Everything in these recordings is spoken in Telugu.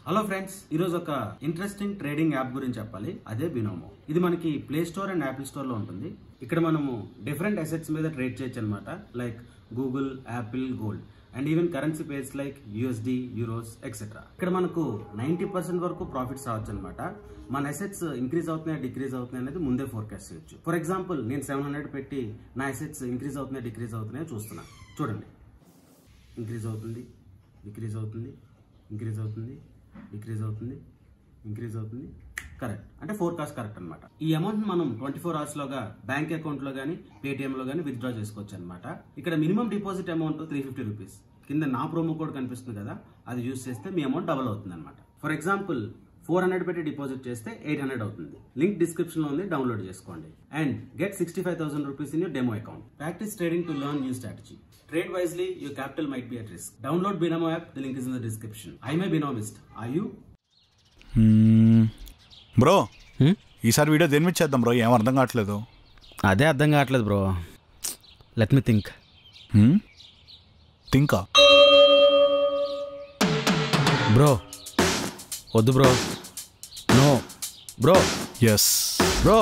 హలో ఫ్రెండ్స్ ఈరోజు ఒక ఇంట్రెస్టింగ్ ట్రేడింగ్ యాప్ గురించి చెప్పాలి అదే బినోమో ఇది మనకి play store and Apple store లో ఉంటుంది ఇక్కడ మనము డిఫరెంట్ అసెట్స్ మీద ట్రేడ్ చేయొచ్చు అనమాట like Google Apple gold and even currency pairs like USD euros etcetera ఇక్కడ మనకు నైన్టీ పర్సెంట్ వరకు ప్రాఫిట్స్ రావచ్చు అనమాట మన అసెట్స్ ఇంక్రీజ్ అవుతున్నాయా డిక్రీజ్ అవుతున్నాయి అనేది ముందే ఫోర్కాస్ట్ చేయొచ్చు ఫర్ ఎగ్జాంపుల్ నేను సెవెన్ హండ్రెడ్ పెట్టి నా అసెట్స్ ఇంక్రీజ్ అవుతున్నాయా డిక్రీజ్ అవుతున్నాయో చూస్తున్నా చూడండి ఇంక్రీజ్ అవుతుంది డిక్రీజ్ అవుతుంది ఇంక్రీజ్ అవుతుంది డిక్రీజ్ అవుతుంది ఇంక్రీజ్ అవుతుంది కరెక్ట్ అంటే ఫోర్కాస్ట్ కరెక్ట్ అనమాట ఈ అమౌంట్ మనం ట్వంటీ ఫోర్ అవర్స్ లోగా బ్యాంక్ అకౌంట్ లో గానీ పేటిఎం లో గానీ విత్డ్రా చేసుకోవచ్చు అనమాట ఇక్కడ minimum deposit amount three fifty rupees కింద నా ప్రోమో కోడ్ కనిపిస్తుంది కదా అది యూస్ చేస్తే మీ అమౌంట్ డబల్ అవుతుంది అనమాట ఫర్ ఎగ్జాంపుల్ ఫోర్ హండ్రెడ్ పెట్టి డిపాజిట్ చేస్తే ఎయిట్ హండ్రెడ్ అవుతుంది లింక్ డిస్క్రిప్షన్ లో ఉంది డౌన్లోడ్ చేసుకోండి and get sixty five thousand rupees in your demo account practice trading to learn new strategy Trade wisely, your capital might be at risk. Download Binomo app, the link is in the description. I'm a Binomist. Are you? Bro ఈసారి వీడియో దేని మీద చేద్దాం బ్రో ఏం అర్థం కావట్లేదు అదే అర్థం కావట్లేదు బ్రో లెట్ మీ థింక్ తింకా బ్రో వద్దు bro no bro yes bro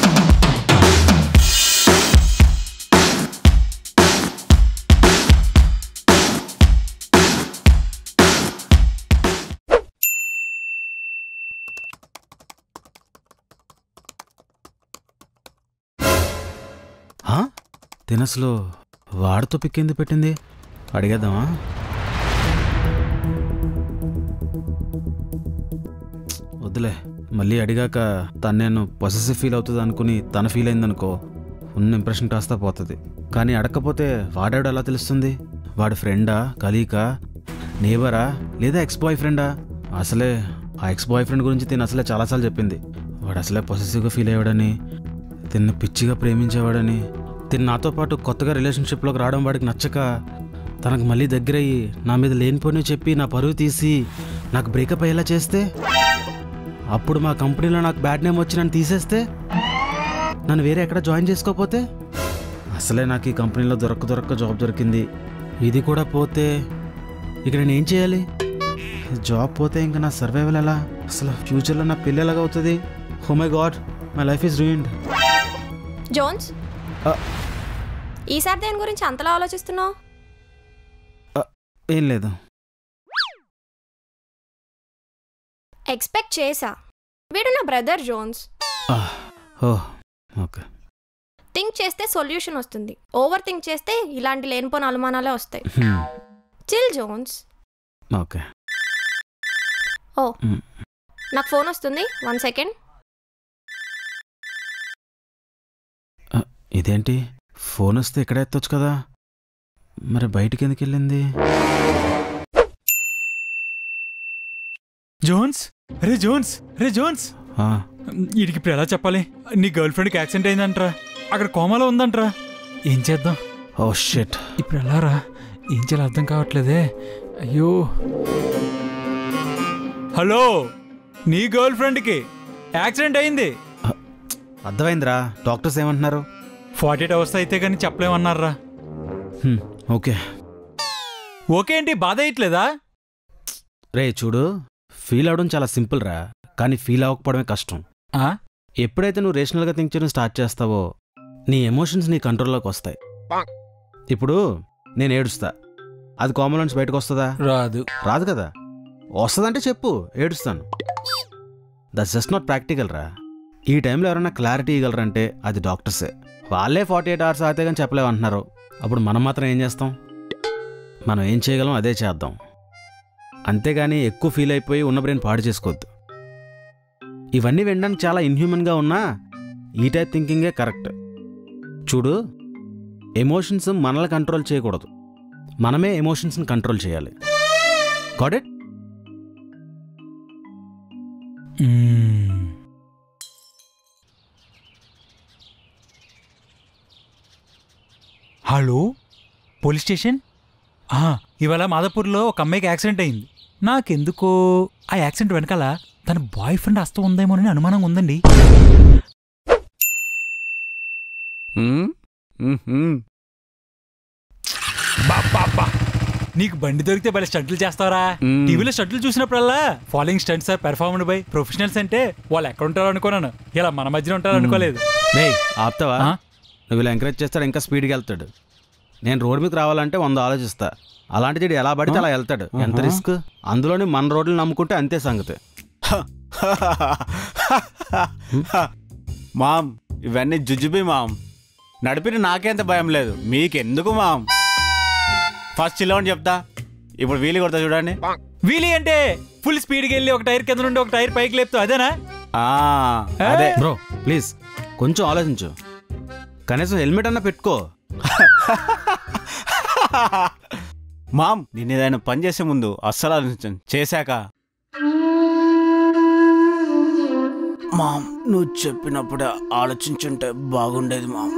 తినసలు వాడితో పిక్కింది పెట్టింది అడిగేద్దామా వద్దులే మళ్ళీ అడిగాక తను నేను పొసెసివ్ ఫీల్ అవుతుంది అనుకుని తన ఫీల్ అయిందనుకో ఉన్న ఇంప్రెషన్ కాస్తా పోతుంది కానీ అడగకపోతే వాడాడు ఎలా తెలుస్తుంది వాడి ఫ్రెండా కలీకా నేబరా లేదా ఎక్స్ బాయ్ ఫ్రెండా అసలే ఆ ఎక్స్ బాయ్ ఫ్రెండ్ గురించి తిను అసలే చాలాసార్లు చెప్పింది వాడు అసలే పొసెసివ్గా ఫీల్ అయ్యాడని తిన్న పిచ్చిగా ప్రేమించేవాడని తిన్న నాతో పాటు కొత్తగా రిలేషన్షిప్లోకి రావడం వాడికి నచ్చక తనకు మళ్ళీ దగ్గరయ్యి నా మీద లేనిపోని చెప్పి నా పరువు తీసి నాకు బ్రేకప్ అయ్యేలా చేస్తే అప్పుడు మా కంపెనీలో నాకు బ్యాడ్ నేమ్ వచ్చి నన్ను తీసేస్తే నన్ను వేరే ఎక్కడ జాయిన్ చేసుకోకపోతే అసలే నాకు ఈ కంపెనీలో దొరక్క దొరక్క జాబ్ దొరికింది ఇది కూడా పోతే ఇక నేను ఏం చేయాలి జాబ్ పోతే ఇంకా నా సర్వైవల్ ఎలా అసలు ఫ్యూచర్లో నా పెళ్ళి ఎలాగ అవుతుంది oh my god my life is ruined Jones ఈసారి దేని గురించి అంతలా ఆలోచిస్తున్నావు ఏం లేదు ఎక్స్పెక్ట్ చేసా వీడు నా brother Jones oh okay think చేస్తే సొల్యూషన్ వస్తుంది ఓవర్ థింక్ చేస్తే ఇలాంటి లేనిపోని అనుమానాలే వస్తాయి chill Jones okay oh Hmm. నాకు ఫోన్ వస్తుంది వన్ సెకండ్ ఇదేంటి ఫోన్ వస్తే ఇక్కడ ఎత్తొచ్చు కదా మరి బయటికి ఎందుకు వెళ్ళింది జోన్స్ రే జోన్స్ రే జోన్స్ ఆ, వీడికి ఇప్పుడు ఎలా చెప్పాలి నీ గర్ల్ ఫ్రెండ్కి యాక్సిడెంట్ అయిందంట్రా అక్కడ కోమాలో ఉందంట్రా ఏం చేద్దాం ఓ షిట్ ఇప్పుడు ఎలా రా ఏం చేయాలో అర్థం కావట్లేదే అయ్యో హలో నీ గర్ల్ ఫ్రెండ్కి యాక్సిడెంట్ అయింది అర్థమైందిరా డాక్టర్స్ ఏమంటున్నారు ఫార్టీ ఎయిట్ అవర్స్ అయితే కానీ చెప్పలేమన్నారా హ్మ్, ఓకే ఓకే ఏంటి బాధ అయ్యట్లేదా రే చూడు ఫీల్ అవడం చాలా సింపుల్ రా కానీ ఫీల్ అవ్వకపోవడమే కష్టం ఆ? ఎప్పుడైతే నువ్వు రేషనల్గా థింక్ చేయడం స్టార్ట్ చేస్తావో నీ ఎమోషన్స్ నీ కంట్రోల్లోకి వస్తాయి ఇప్పుడు నేను ఏడుస్తా అది కామన్ నుంచి బయటకు వస్తుందా రాదు రాదు కదా వస్తుందంటే చెప్పు ఏడుస్తాను దట్స్ జస్ట్ నాట్ ప్రాక్టికల్ రా ఈ టైంలో ఎవరైనా క్లారిటీ ఇవ్వగలరంటే అది డాక్టర్సే వాళ్ళే ఫార్టీ ఎయిట్ అవర్స్ అయితే కానీ చెప్పలేమంటున్నారు అప్పుడు మనం మాత్రం ఏం చేస్తాం మనం ఏం చేయగలం అదే చేద్దాం అంతేగాని ఎక్కువ ఫీల్ అయిపోయి ఉన్న బ్రెయిన్ పాడు చేసుకోవద్దు ఇవన్నీ వినడానికి చాలా ఇన్హ్యూమన్గా ఉన్నా ఈ టైప్ థింకింగే కరెక్ట్ చూడు ఎమోషన్స్ మనల్ని కంట్రోల్ చేయకూడదు మనమే ఎమోషన్స్ని కంట్రోల్ చేయాలి గాట్ ఇట్ మ్మ్. హలో పోలీస్ స్టేషన్ ఆ, ఇవాళ మాదాపూర్లో ఒక అమ్మాయికి యాక్సిడెంట్ అయింది నాకెందుకో ఆ యాక్సిడెంట్ వెనకాల తన బాయ్ ఫ్రెండ్ హస్తం ఉందేమోనని అనుమానం ఉందండి నీకు బండి దొరికితే భలే స్టంట్లు చేస్తావరా మ్మ్. టీవీలో స్టంట్లు చూసినప్పుడల్లా following stunts are performed by professionals అంటే వాళ్ళు ఎక్కడ ఉంటారో అనుకున్నాను ఇలా మన మధ్యన ఉంటారో అనుకోలేదు రేయ్ ఆపుతావా ఆ? నువ్వు ఇలా ఎంకరేజ్ చేస్తాడు ఇంకా స్పీడ్గా వెళ్తాడు నేను రోడ్ మీద రావాలంటే వంద ఆలోచిస్తా అలాంటి చెడు ఎలా పడితే అలా వెళ్తాడు ఎంత రిస్క్ అందులోని మన రోడ్లు నమ్ముకుంటే అంతే సంగతి మామ్ ఇవన్నీ జుజుబి మామ్ నడిపిన నాకెంత భయం లేదు మీకెందుకు మామ్ ఫస్ట్ చిల్లవని చెప్తా ఇప్పుడు వీలు కొడతా చూడండి వీలి అంటే ఫుల్ స్పీడ్కి వెళ్ళి ఒక టైర్ కింద నుండి ఒక టైర్ పైకి లేపుతూ అదేనా ఆ, అదే బ్రో ప్లీజ్ కొంచెం ఆలోచించు కనీసం హెల్మెట్ అన్నా పెట్టుకో మామ్ నేను ఏదైనా పని చేసే ముందు అస్సలు ఆలోచించండి చేశాక మామ్ నువ్వు చెప్పినప్పుడే ఆలోచించుంటే బాగుండేది మామ్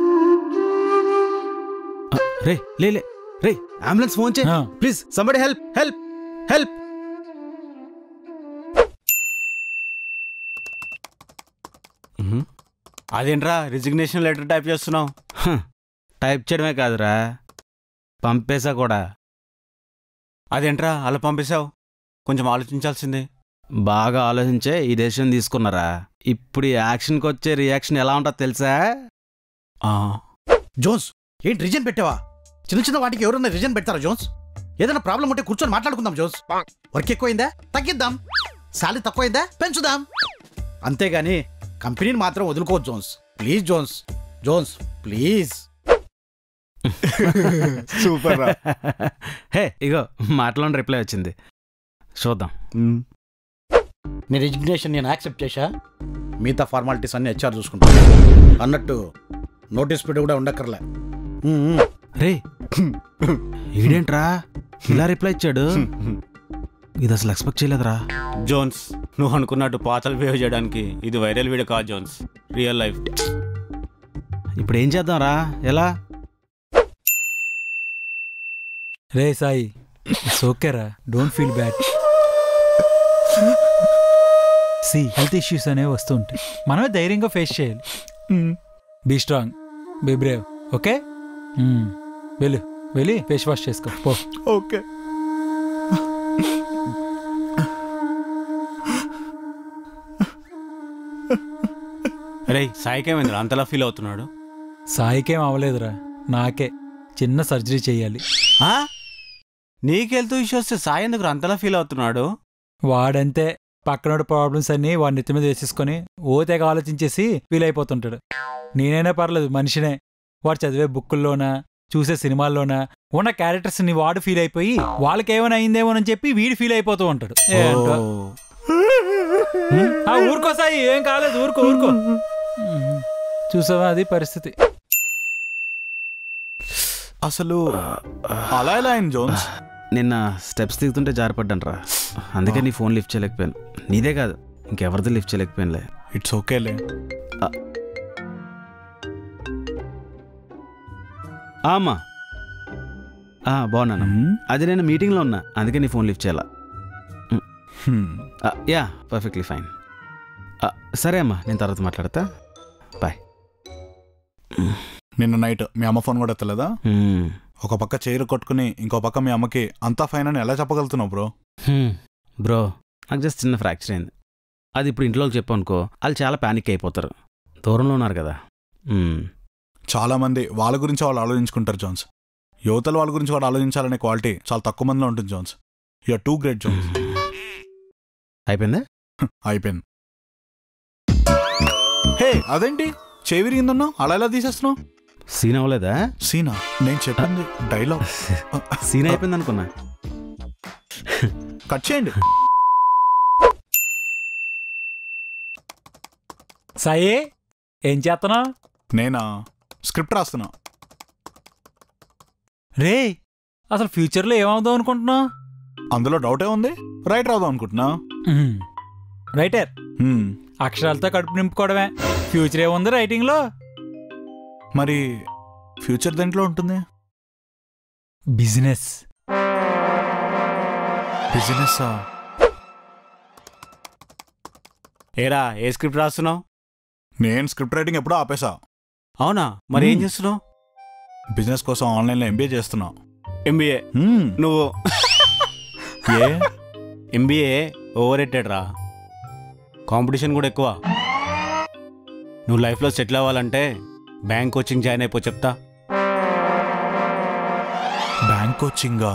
ఆ, రే లే లే రే అంబులెన్స్ ఫోన్ చేయి ఆ. Please somebody help help help అదేంట్రా రిజిగ్నేషన్ లెటర్ టైప్ చేస్తున్నావు టైప్ చేయడమే కాదురా పంపేసా కూడా అదేంట్రా అలా పంపేశావు కొంచెం ఆలోచించాల్సిందే బాగా ఆలోచించే ఈ డెసిషన్ తీసుకున్నారా ఇప్పుడు ఈ యాక్షన్కి వచ్చే రియాక్షన్ ఎలా ఉంటుందో తెలుసా ఆ, జోన్స్ ఏంటి రిజన్ పెట్టావా చిన్న చిన్న వాటికి ఎవరన్నా రిజన్ పెడతారా జోన్స్ ఏదైనా ప్రాబ్లం ఉంటే కూర్చొని మాట్లాడుకుందాం జోన్స్ వర్క్ ఎక్కువైందా తగ్గిద్దాం శాలరీ తక్కువైందా పెంచుదాం అంతేగాని కంపెనీని మాత్రం వదులుకోవద్దు Jones please Jones Jones please super రా హే ఇగో మాటలోని రిప్లై వచ్చింది చూద్దాం నీ రిజిగ్నేషన్ నేను యాక్సెప్ట్ చేశా మిగతా ఫార్మాలిటీస్ అన్ని హెచ్ఆర్ చూసుకుంటా అన్నట్టు నోటీస్ పీరియడ్ కూడా ఉండక్కర్లే ఉమ్, ఉమ్. రే ఈడేంట్రా ఇలా రిప్లై ఇచ్చాడు ఇది అసలు ఎక్స్పెక్ట్ చేయలేదురా జోన్స్ నువ్వు అనుకున్నట్టు పాతలు బిహేవ్ చేయడానికి ఇది వైరల్ వీడియో కాదు జోన్స్ రియల్ లైఫ్ ఇప్పుడు ఏం చేద్దాంరా ఎలా రే సాయి ఇట్స్ ఓకేరా don't feel bad see health issues అనేవి వస్తూ ఉంటాయి మనమే ధైర్యంగా ఫేస్ చేయాలి be strong be brave okay వెళ్ళు వెళ్ళి ఫేస్ వాష్ చేసుకో పో ఓకే రే సాయికేమేంద్ర అంతలా ఫీల్ అవుతున్నాడు సాయికేం అవ్వలేదురా నాకే చిన్న సర్జరీ చేయాలి ఆ? నీకెళ్తూ ఇష్యూ వస్తే సాయి ఎందుకు అంతలా ఫీల్ అవుతున్నాడు వాడంతే పక్కనోడి ప్రాబ్లమ్స్ అన్ని వాడి నెత్తి మీద వేసేసుకొని ఓ తెగ ఆలోచించేసి ఫీల్ అయిపోతుంటాడు నేనైనా పర్లేదు మనిషినే వాడు చదివే బుక్కుల్లోనా చూసే సినిమాల్లోనా ఉన్న క్యారెక్టర్స్ ని వాడు ఫీల్ అయిపోయి వాళ్ళకి ఏమైనా అయిందేమోనని చెప్పి వీడు ఫీల్ అయిపోతూ ఉంటాడు ఏంటో. ఆ, ఊరుకో సాయి ఏం కాలేదు ఊరుకో ఊరుకో ఉమ్. చూసావా అది పరిస్థితి అసలు అలా ఎలా అయింది జోన్స్ నిన్న స్టెప్స్ దిగుతుంటే జారిపడ్డాను అందుకే నీ ఫోన్ లిఫ్ట్ చేయలేకపోయాను నీదే కాదు ఇంకెవరిది లిఫ్ట్ చేయలేకపోయానులే ఇట్స్ ఓకేలే ఆ, అమ్మా ఆ, బాగున్నాను అది నేను మీటింగ్లో ఉన్నా అందుకే నీ ఫోన్ లిఫ్ట్ చేయాలా ఆ, యా పర్ఫెక్ట్లీ ఫైన్ ఆ, సరే అమ్మా నేను తర్వాత మాట్లాడతా బాయ్ నిన్న నైట్ మీ అమ్మ ఫోన్ కూడా ఎత్తలేదా హ్మ్. ఒక పక్క చైర్ కొట్టుకుని ఇంకో పక్క మీ అమ్మకి అంతా ఫైన్ అని ఎలా చెప్పగలుగుతున్నావు బ్రో హ్మ్. బ్రో నాకు జస్ట్ చిన్న ఫ్రాక్చర్ అయింది అది ఇప్పుడు ఇంట్లో వాళ్ళకి చెప్పనుకో వాళ్ళు చాలా ప్యానిక్ అయిపోతారు దూరంలో ఉన్నారు కదా హ్మ్. చాలా మంది వాళ్ళ గురించి వాళ్ళు ఆలోచించుకుంటారు జోన్స్ యువతల వాళ్ళ గురించి వాడు ఆలోచించాలనే క్వాలిటీ చాలా తక్కువ మందిలో ఉంటుంది Jones you're too great Jones అయిపోయిందా అయిపోయింది హే అదేంటి చెవిరిగిందన్నా అలా ఎలా తీసేస్తున్నావు సీన్ అవ్వలేదా సీనా నేను చెప్పింది డైలాగ్ సీన్ అయిపోయింది అనుకున్నా కట్ చేయండి సాయి ఏం చేస్తున్నావు నేనా స్క్రిప్ట్ రాస్తున్నా రే అసలు ఫ్యూచర్లో ఏమవుదాం అనుకుంటున్నావు అందులో డౌటే ఉంది రైట్ రాదాం అనుకుంటున్నా ఉమ్. రైటర్ హ్మ్. అక్షరాలతో కడుపు నింపుకోవడమే ఫ్యూచర్ ఏముంది రైటింగ్లో మరి ఫ్యూచర్ దేంట్లో ఉంటుంది బిజినెస్ బిజినెస్ ఏరా ఏ స్క్రిప్ట్ రాస్తున్నావు నేను స్క్రిప్ట్ రైటింగ్ ఎప్పుడో ఆపేసా అవునా మరి ఏం మ్మ్. చేస్తున్నావు బిజినెస్ కోసం ఆన్లైన్లో ఎంబీఏ చేస్తున్నా ఎంబీఏ హ్మ్, నువ్వు ఏ ఎంబీఏ ఓవర్ రేటెడ్ రా కాంపిటీషన్ కూడా ఎక్కువ నువ్వు లైఫ్లో సెటిల్ అవ్వాలంటే బ్యాంక్ కోచింగ్ జాయిన్ అయిపో చెప్తా బ్యాంక్ కోచింగా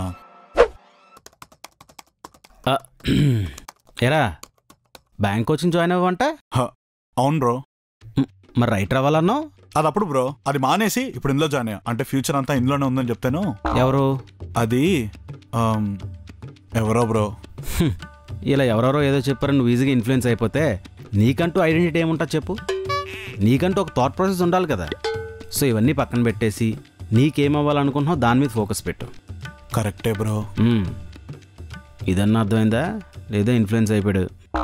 ఆ, ఎరా బ్యాంక్ కోచింగ్ జాయిన్ అవ్వంట అవును బ్రో మరి రైటర్ అవ్వాలన్నావు అది అప్పుడు బ్రో అది మానేసి ఇప్పుడు ఇందులో జాయిన్ అయ్యా అంటే ఫ్యూచర్ అంతా ఇందులోనే ఉందని చెప్తాను ఎవరు అది ఆమ్, ఎవరో బ్రో హ్మ్. ఇలా ఎవరెవరో ఏదో చెప్పారని నువ్వు ఈజీగా ఇన్ఫ్లుయెన్స్ అయిపోతే నీకంటూ ఐడెంటిటీ ఏముంటా చెప్పు నీకంటూ ఒక థాట్ ప్రాసెస్ ఉండాలి కదా సో ఇవన్నీ పక్కన పెట్టేసి నీకేమవ్వాలనుకుంటున్నావు దాని మీద ఫోకస్ పెట్టు కరెక్టే బ్రో మ్మ్. ఇదన్నా అర్థమైందా లేదా ఇన్ఫ్లుయెన్స్ అయిపోయాడు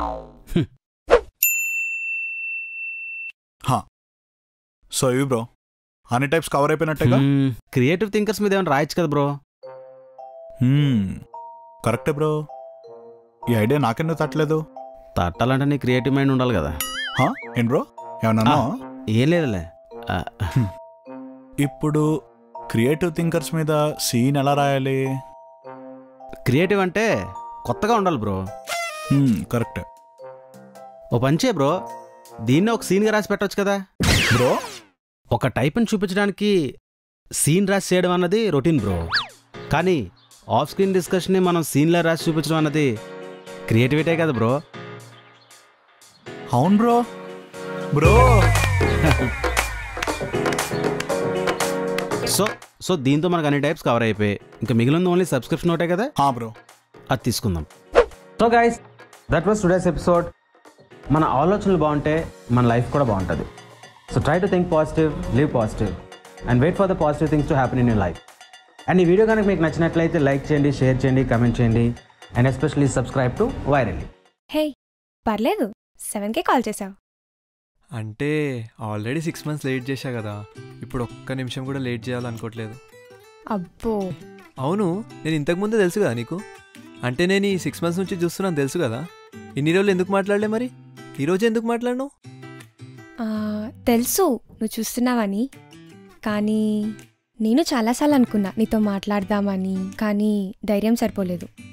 సో ఇవి బ్రో అన్ని టైప్స్ కవర్ అయిపోయినట్టేగా క్రియేటివ్ థింకర్స్ మీద ఏమైనా రాయొచ్చు కదా బ్రో హ్మ్, కరెక్టే బ్రో ఈ ఐడియా నాకెందుకు తట్టలేదు తట్టాలంటే నీ క్రియేటివ్ మైండ్ ఉండాలి కదా హా? ఏం బ్రో ఏమన్నా అన్నావా? ఏం లేదులే ఆ, ఇప్పుడు క్రియేటివ్ థింకర్స్ మీద సీన్ ఎలా రాయాలి క్రియేటివ్ అంటే కొత్తగా ఉండాలి బ్రో హ్మ్, కరెక్టే ఓ పంచే బ్రో దీన్ని ఒక సీన్గా రాసి పెట్టొచ్చు కదా బ్రో ఒక టైప్ని చూపించడానికి సీన్ రాసి చేయడం అన్నది రొటీన్ బ్రో కానీ ఆఫ్ స్క్రీన్ డిస్కషన్ని మనం సీన్లా రాసి చూపించడం అన్నది క్రియేటివిటీ కదా బ్రో అవును బ్రో బ్రో సో సో దీంతో మనకు అన్ని టైప్స్ కవర్ అయిపోయాయి ఇంకా మిగిలింది ఓన్లీ సబ్స్క్రిప్షన్ ఒకటే కదా హా బ్రో అది తీసుకుందాం so guys that was today's episode మన ఆలోచనలు బాగుంటే మన లైఫ్ కూడా బాగుంటుంది so try to think positive live positive and wait for the positive things to happen in you life and ఈ వీడియో కనుక మీకు నచ్చినట్లయితే లైక్ చేయండి షేర్ చేయండి కమెంట్ చేయండి and especially subscribe to virally hey పర్లేదు సెవెన్కే కాల్ చేసావు అంటే ఆల్రెడీ సిక్స్ మంత్స్ లేట్ చేశా కదా ఇప్పుడు ఒక్క నిమిషం కూడా లేట్ చేయాలనుకోవట్లేదు అబ్బో అవును నేను ఇంతకుముందే తెలుసు కదా నీకు అంటే నేను ఈ సిక్స్ మంత్స్ నుంచి చూస్తున్నాను తెలుసు కదా ఇన్ని రోజులు ఎందుకు మాట్లాడలే మరి ఈరోజు ఎందుకు మాట్లాడను ఆ, తెలుసు నువ్వు చూస్తున్నావని కానీ నేను చాలాసార్లు అనుకున్నా నీతో మాట్లాడదామని కానీ ధైర్యం సరిపోలేదు